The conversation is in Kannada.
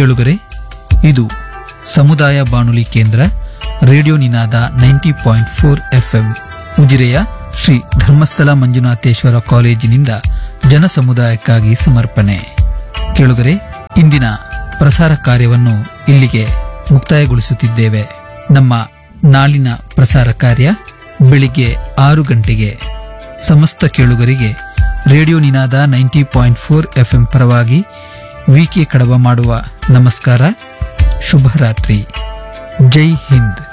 ಕೇಳುಗರೆ ಇದು ಸಮುದಾಯ ಬಾನುಲಿ ಕೇಂದ್ರ radio Ninada ninety point four FM ಉಜಿರೆಯ ಶ್ರೀ ಧರ್ಮಸ್ಥಳ ಮಂಜುನಾಥೇಶ್ವರ ಕಾಲೇಜಿನಿಂದ ಜನ ಸಮುದಾಯಕ್ಕಾಗಿ ಸಮರ್ಪಣೆ ಕೇಳುಗರೆ ಇಂದಿನ ಪ್ರಸಾರ ಕಾರ್ಯವನ್ನು ಇಲ್ಲಿಗೆ ಮುಕ್ತಾಯಗೊಳಿಸುತ್ತಿದ್ದೇವೆ ನಮ್ಮ ನಾಳಿನ ಪ್ರಸಾರ ಕಾರ್ಯ ಬೆಳಿಗ್ಗೆ ಆರು ಗಂಟೆಗೆ ಸಮಸ್ತ ಕೇಳುಗರಿಗೆ radio Ninada ninety point four FM ಪರವಾಗಿ ವಿಕೆ ಕಡವ ಮಾಡುವ ನಮಸ್ಕಾರ ಶುಭರಾತ್ರಿ ಜೈ ಹಿಂದ್